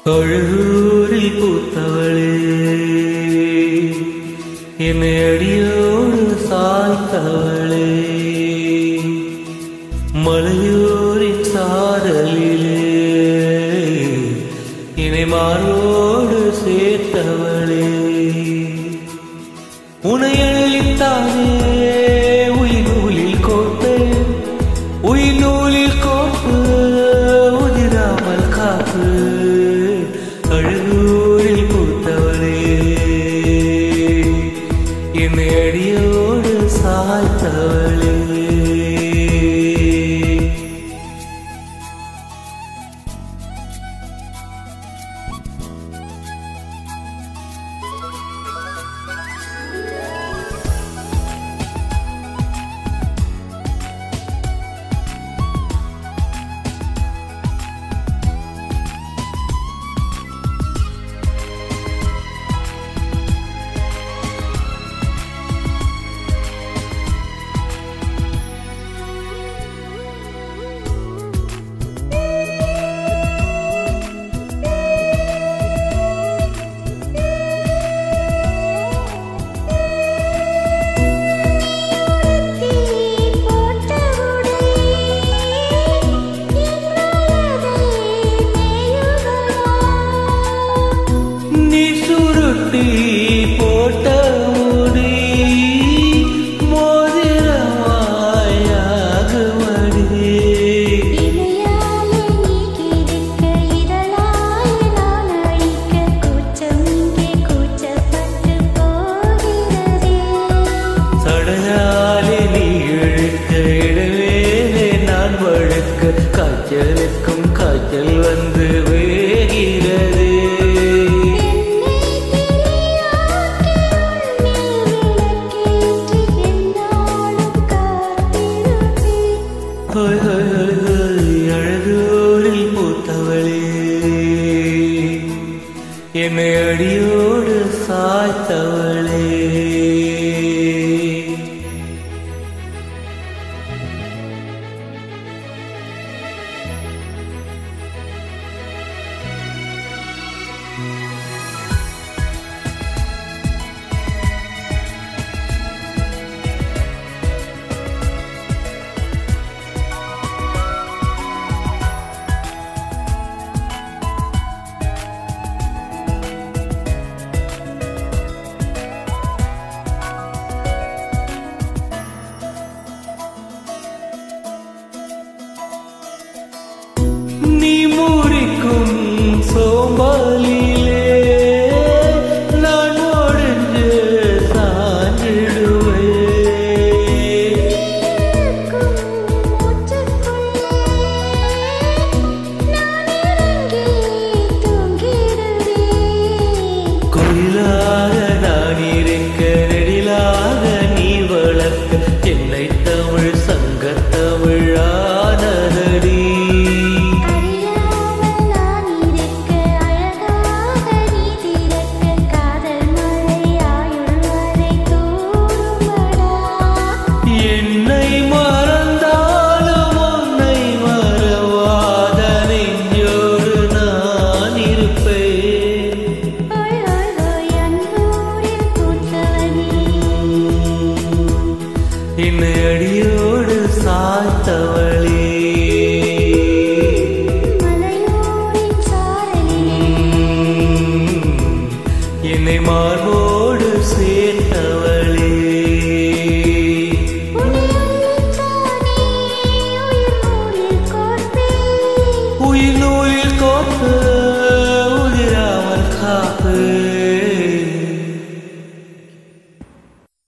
அழகூரில் பூத்தவளே என்னை அடியோடு சாய்த்தவளே மலையூரின் சாரலிலே என்னை மாரோடு சேர்த்தவளே உனை அள்ளித்தானே உயிர் நூலில் கோர்த்து உயிர் நூலில் கோப்பு உதிராமல் காப்பு அழகூரில் பூத்தவளே என்னை அடியோடு சாய்த்தவளே நீ சுருட்டி போட்ட முடி மோதிரமாயாகுமடி சடையாலே நீ இழுக்க இடவேலே நான் வழுக்க காய்ச்சலுக்கும் காய்ச்சல் வந்து வேகிறது ஹோய் ஹோய் ஹோய் ஹோய் அழகூரில் பூத்தவளே என்னை அடியோடு சாய்த்தவளே நீ முறிக்கும் சோம்பாலிலே நான் ஒடிஞ்சு சாஞ்சிடுவேன் கோயிலாக நான் இருக்க நெடிலாக நீ வளர்க்க என்னை தமிழ் சங்கத்தமிழ் ஆனதடி என்னை மறந்தாலும் உன்னை மறவாத நெஞ்சோடு நான் இருப்பேன் என்னை அடியோடு சாய்த்தவளே என்னை மார்போடு சேர்த்தவளே உயிர் நூலில் கோர்த்து